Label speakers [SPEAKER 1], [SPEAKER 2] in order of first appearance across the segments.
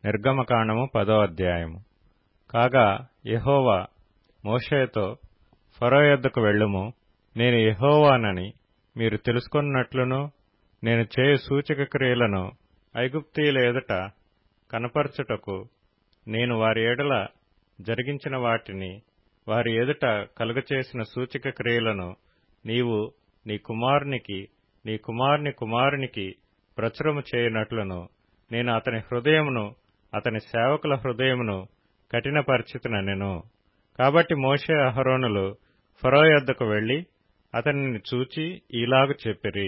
[SPEAKER 1] నిర్గమకాండము పదో అధ్యాయము కాగా యెహోవా మోషేతో ఫరో యొద్దకు వెళ్ళుము నేను యెహోవానని మీరు తెలుసుకొనున్నట్లును నేను చేయు సూచక క్రియలను ఐగుప్తీయుల ఎదుట కనపరచుటకు నేను వారి ఎడల జరిగించిన వాటిని వారి ఎదుట కలుగచేసిన సూచక క్రియలను నీవు నీ కుమారునికి నీ కుమారుని కుమారునికి ప్రచురము చేయునట్లును నేను అతని హృదయమును అతని సేవకుల హృదయమును కఠినపరిచితునెను కాబట్టి మోషే అహరోనులు ఫరో యొద్దకు వెళ్లి అతనిని చూచి ఈలాగు చెప్పిరి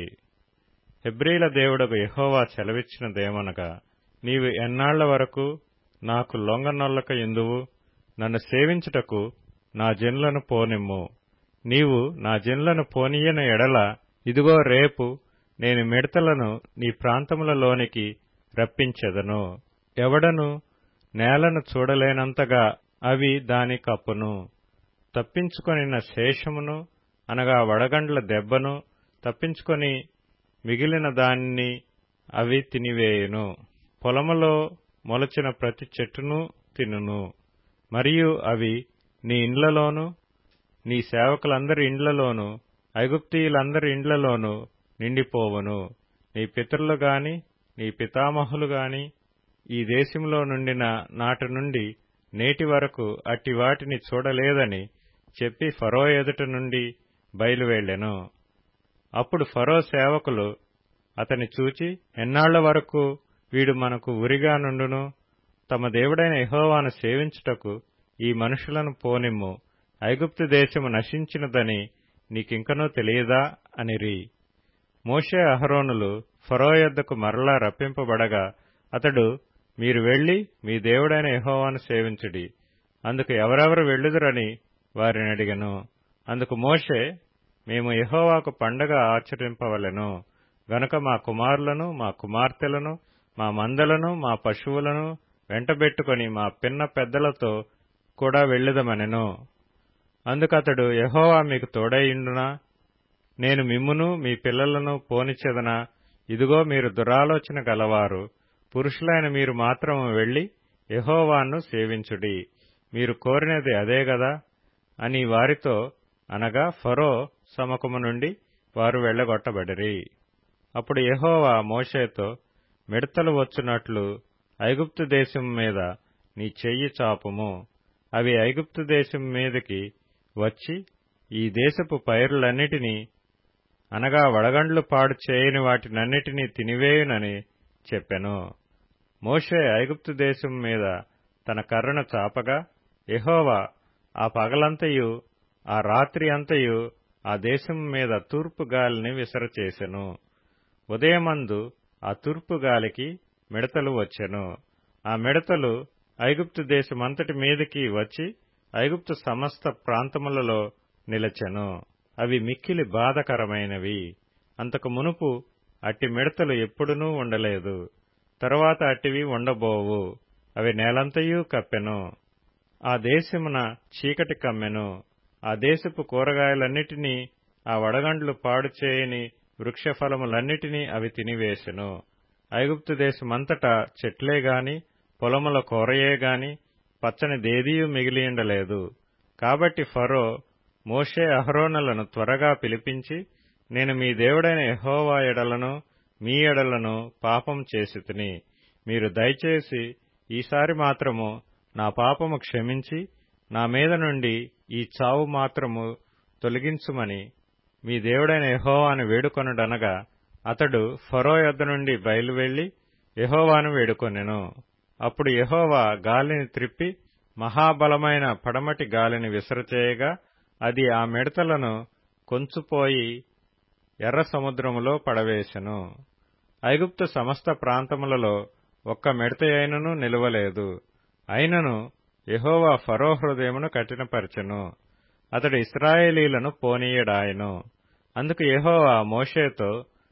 [SPEAKER 1] హెబ్రీల దేవుడకు యెహోవా సెలవిచ్చినదేమనగా నీవు ఎన్నాళ్ల వరకు నాకు లొంగనొల్లక ఎందువు నన్ను సేవించుటకు నా జనులను పోనిమ్ము నీవు నా జనులను పోనీయన ఎడల ఇదిగో రేపు నేను మిడతలను నీ ప్రాంతములలోనికి రప్పించెదను ఎవడను నేలను చూడలేనంతగా అవి దాని కప్పును తప్పించుకొనిన శేషమును అనగా వడగండ్ల దెబ్బను తప్పించుకొని మిగిలిన దానిని అవి తినివేయును పొలములో మొలచిన ప్రతి చెట్టును తినును మరియు అవి నీ ఇండ్లలోను నీ సేవకులందరి ఇండ్లలోను ఐగుప్తీయులందరి ఇండ్లలోను నిండిపోవును నీ పితరులు గాని నీ పితామహులు గాని ఈ దేశంలో నుండిన నాటి నుండి నేటి వరకు అట్టి వాటిని చూడలేదని చెప్పి ఫరో ఎదుట నుండి బయలువెళ్లెను అప్పుడు ఫరో సేవకులు అతని చూచి ఎన్నాళ్ల వరకు వీడు మనకు ఉరిగా నుండును తమ దేవుడైన యహోవాను సేవించుటకు ఈ మనుషులను పోనిమ్ము ఐగుప్తు దేశము నశించినదని నీకింకనూ తెలియదా అనిరి మోషే అహరోనులు ఫరో యొద్దకు మరలా రప్పింపబడగా అతడు మీరు వెళ్లి మీ దేవుడైన యహోవాను సేవించుడి అందుకు ఎవరెవరు వెళ్ళుదురని వారిని అడిగను అందుకు మోషే మేము యహోవాకు పండగ ఆచరింపవలెను గనుక మా కుమారులను మా కుమార్తెలను మా మందలను మా పశువులను వెంటబెట్టుకుని మా పిన్న పెద్దలతో కూడా వెళ్ళుదమనెను అందుకతడు యహోవా మీకు తోడైయుండునా నేను మిమ్మును మీ పిల్లలను పోనిచ్చెదనా ఇదిగో మీరు దురాలోచన గలవారు పురుషులైన మీరు మాత్రము వెళ్లి యహోవాను సేవించుడి మీరు కోరినది అదే గదా అని వారితో అనగా ఫరో సమకము నుండి వారు వెళ్లగొట్టబడిరి అప్పుడు యహోవా మోషేతో మిడతలు వచ్చునట్లు ఐగుప్తు దేశం మీద నీ చెయ్యి చాపుము అవి ఐగుప్తు దేశం మీదకి వచ్చి ఈ దేశపు పైరులన్నిటినీ అనగా వడగండ్లు పాడు చేయని వాటినన్నిటినీ తినివేయునని చెప్పెను మోషే ఐగుప్తు దేశం మీద తన కర్రను చాపగా యహోవా ఆ పగలంతయు ఆ రాత్రి అంతయు ఆ దేశం మీద తూర్పు గాలిని విసరచేసెను ఉదయమందు ఆ తూర్పు గాలికి మిడతలు వచ్చెను ఆ మిడతలు ఐగుప్తు దేశమంతటి మీదకి వచ్చి ఐగుప్తు సమస్త ప్రాంతములలో నిలచెను అవి మిక్కిలి బాధకరమైనవి అంతకు మునుపు అట్టి మిడతలు ఎప్పుడునూ ఉండలేదు తరువాత అట్టివి ఉండబోవు అవి నేలంతయూ కప్పెను ఆ దేశమున చీకటి కమ్మెను ఆ దేశపు కూరగాయలన్నిటినీ ఆ వడగండ్లు పాడు చేయని వృక్షఫలములన్నిటినీ అవి తినివేశెను ఐగుప్తు దేశమంతటా చెట్లే గాని పొలముల కూరయే గాని పచ్చని దేదీయు మిగిలియుండలేదు కాబట్టి ఫరో మోషే అహరోనులను త్వరగా పిలిపించి నేను మీ దేవుడైన యహోవా ఎడలను మీ ఎడలను పాపం చేసితిని మీరు దయచేసి ఈసారి మాత్రము నా పాపము క్షమించి నా మీద నుండి ఈ చావు మాత్రము తొలగించుమని మీ దేవుడైన యహోవాను వేడుకొనుడనగా అతడు ఫరో యొద్ద నుండి బయలువెళ్లి యహోవాను వేడుకొనెను అప్పుడు యహోవా గాలిని త్రిప్పి మహాబలమైన పడమటి గాలిని విసరచేయగా అది ఆ మిడతలను కొంచుపోయి ఎర్ర సముద్రములో పడవేశెను ఐగుప్తు సమస్త ప్రాంతములలో ఒక్క మిడతయైనను నిలువలేదు అయినను యహోవా ఫరో హృదయమును కఠినపరచెను అతడు ఇస్రాయేలీలను పోనీయడాయను అందుకు యహోవా మోషేతో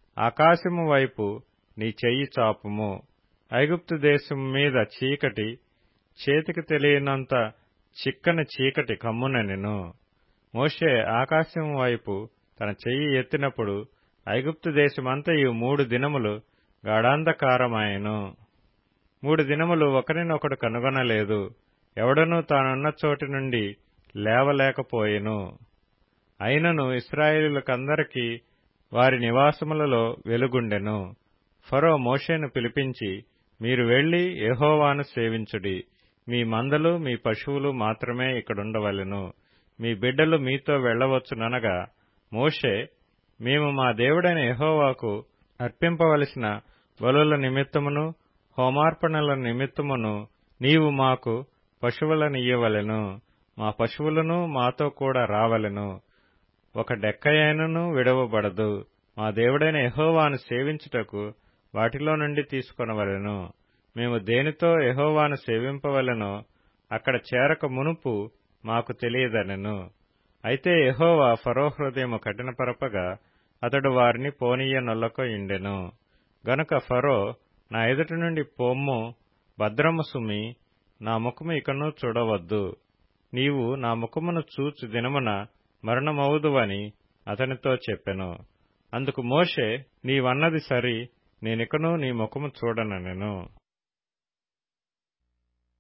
[SPEAKER 1] ఆకాశము వైపు నీ చెయ్యి చాపుము ఐగుప్తు దేశం మీద చీకటి చేతికి తెలియనంత చిక్కని చీకటి కమ్మునెను మోషే ఆకాశం వైపు తన చెయ్యి ఎత్తినప్పుడు ఐగుప్తు దేశమంతయు మూడు దినములు గాఢాంధకారమాయెను మూడు దినములు ఒకరినొకడు కనుగొనలేదు ఎవడనూ తానున్న చోటి నుండి లేవలేకపోయెను అయినను ఇస్రాయేలులకందరికీ వారి నివాసములలో వెలుగుండెను ఫరో మోషేను పిలిపించి మీరు వెళ్లి యెహోవాను సేవించుడి మీ మందలు మీ పశువులు మాత్రమే ఇక్కడుండవలెను మీ బిడ్డలు మీతో వెళ్లవచ్చుననగా మోషే మేము మా దేవుడైన యెహోవాకు అర్పింపవలసిన బలుల నిమిత్తమును హోమార్పణల నిమిత్తమును నీవు మాకు పశువులనియ్యవలెను మా పశువులను మాతో కూడా రావలెను ఒక డెక్కయైనను విడవబడదు మా దేవుడైన యెహోవాను సేవించుటకు వాటిలో నుండి తీసుకొనవలెను మేము దేనితో యెహోవాను సేవింపవలెనో అక్కడ చేరక మునుపు మాకు తెలియదనెను అయితే యెహోవా ఫరో హృదయము కఠినపరపగా అతడు వారిని పోనీయనొల్లక ఇండెను గనుక ఫరో నా ఎదుటి నుండి పొమ్ము భద్రము సుమి నా ముఖము ఇకను చూడవద్దు నీవు నా ముఖమును చూచు దినమున మరణమవుదువని అతనితో చెప్పెను అందుకు మోషే నీవన్నది సరి నేనికను నీ ముఖము చూడననెను